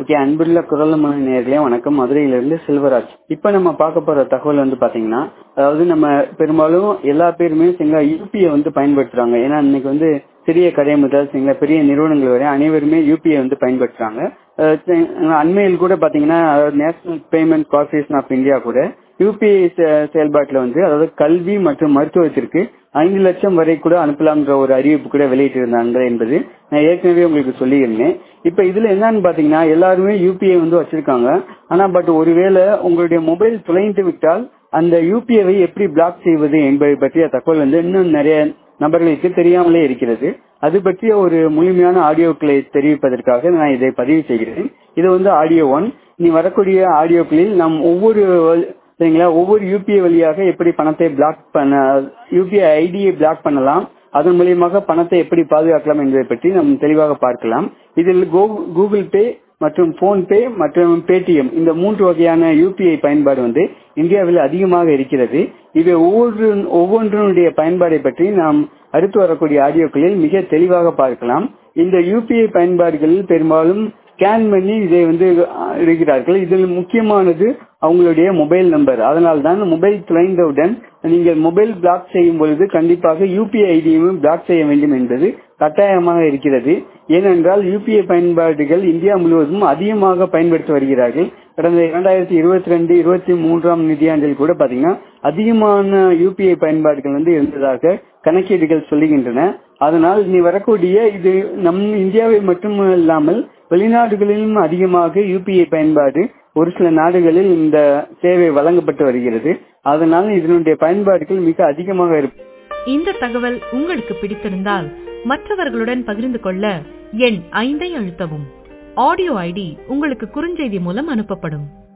okay அன்புள்ள குரலமான நேர்களே வணக்கம் மதுரையிலிருந்து செல்வராஜ் இப்ப நம்ம பார்க்க போற தகவல் வந்து பாத்தீங்கன்னா அதாவது நம்ம பெரும்பாலும் எல்லா பேருமே சரிங்களா யூபிஐ வந்து பயன்படுத்துறாங்க ஏன்னா இன்னைக்கு வந்து சிறிய கடை முதல் சரிங்களா பெரிய நிறுவனங்கள் வரை அனைவருமே யூபிஐ வந்து பயன்படுத்துறாங்க அஹ் சரி, அண்மையில் கூட பாத்தீங்கன்னா national payment corporation of India கூட யூபிஐ செயல்பாட்டில் வந்து அதாவது கல்வி மற்றும் மருத்துவத்திற்கு ஐந்து லட்சம் வரை கூட அனுப்பலாம்ன்ற ஒரு அறிவிப்பு கூட வெளியிட்டிருந்தாங்க என்பது நான் ஏற்கனவே உங்களுக்கு சொல்லியிருந்தேன் இப்ப இதுல என்னன்னு பாத்தீங்கன்னா எல்லாருமே யூபிஐ வந்து வச்சிருக்காங்க ஆனா பட் ஒருவேளை உங்களுடைய மொபைல் தொலைந்து விட்டால் அந்த யூபிஐவை எப்படி பிளாக் செய்வது என்பதை பற்றிய தகவல் வந்து இன்னும் நிறைய நபர்களுக்கு தெரியாமலே இருக்கிறது அது பற்றிய ஒரு முழுமையான ஆடியோக்களை தெரிவிப்பதற்காக நான் இதை பதிவு செய்கிறேன் இது வந்து ஆடியோ ஒன் இனி வரக்கூடிய ஆடியோக்களில் நாம் ஒவ்வொரு சரிங்களா ஒவ்வொரு யூபிஐ வழியாக எப்படி பணத்தை பிளாக் பண்ண யூபிஐ ஐடியை பிளாக் பண்ணலாம் அதன் மூலியமாக பணத்தை எப்படி பாதுகாக்கலாம் என்பதை பற்றி நாம் தெளிவாக பார்க்கலாம் இதில் கூகுள் பே மற்றும் போன் பே மற்றும் பேடிஎம் இந்த மூன்று வகையான யூபிஐ பயன்பாடு வந்து இந்தியாவில் அதிகமாக இருக்கிறது இவை ஒவ்வொரு ஒவ்வொன்றினுடைய பயன்பாடை பற்றி நாம் அடுத்து வரக்கூடிய ஆடியோக்களில் மிக தெளிவாக பார்க்கலாம் இந்த யூபிஐ பயன்பாடுகளில் பெரும்பாலும் ஸ்கேன் பண்ணி இதை வந்து இருக்கிறார்கள் இதில் முக்கியமானது அவங்களுடைய மொபைல் நம்பர் அதனால் தான் மொபைல் தொலைந்தவுடன் நீங்கள் மொபைல் பிளாக் செய்யும் பொழுது கண்டிப்பாக யூபிஐ ஐடியும் பிளாக் செய்ய வேண்டும் என்பது கட்டாயமாக இருக்கிறது ஏனென்றால் யூபிஐ பயன்பாடுகள் இந்தியா முழுவதும் அதிகமாக பயன்படுத்தி வருகிறார்கள் கடந்த இரண்டாயிரத்தி இருபத்தி ரெண்டு இருபத்தி மூன்றாம் நிதியாண்டில் கூட பாத்தீங்கன்னா அதிகமான யூபிஐ பயன்பாடுகள் வந்து இருந்ததாக கணக்கீடுகள் சொல்லுகின்றன அதனால் இனி வரக்கூடிய இது நம் இந்தியாவை மட்டும் இல்லாமல் வெளிநாடுகளிலும் அதிகமாக யூபிஐ பயன்பாடு ஒரு சில நாடுகளில் இந்த சேவை வழங்கப்பட்டு வருகிறது அதனால் இதனுடைய பயன்பாடுகள் மிக அதிகமாக இருக்கும் இந்த தகவல் உங்களுக்கு பிடித்திருந்தால் மற்றவர்களுடன் பகிர்ந்து கொள்ள எண் ஐந்தை அழுத்தவும் ஆடியோ ஐடி உங்களுக்கு குறுஞ்செய்தி மூலம் அனுப்பப்படும்